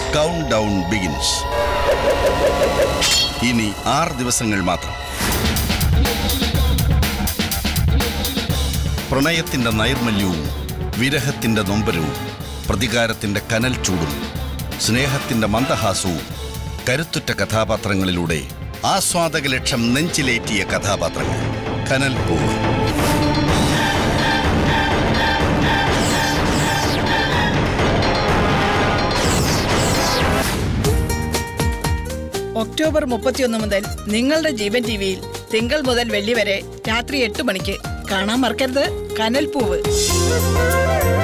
count down begins ഇനി ആറ് ദിവസങ്ങൾ മാത്രം പ്രണയത്തിന്റെ നൈർമല്യവും വിരഹത്തിന്റെ നൊമ്പരവും പ്രതികാരത്തിന്റെ കനൽ ചൂടും സ്നേഹത്തിന്റെ മന്ദഹാസവും കരുത്തുറ്റ കഥാപാത്രങ്ങളിലൂടെ ആസ്വാദക ലക്ഷം നെഞ്ചിലേറ്റിയ കഥാപാത്രങ്ങൾ കനൽ പൂവ് ഒക്ടോബർ മുപ്പത്തിയൊന്ന് മുതൽ നിങ്ങളുടെ ജീവൻ ടി വിയിൽ തിങ്കൾ മുതൽ വെള്ളി വരെ രാത്രി എട്ട് മണിക്ക് കാണാൻ മറക്കരുത് കനൽപ്പൂവ്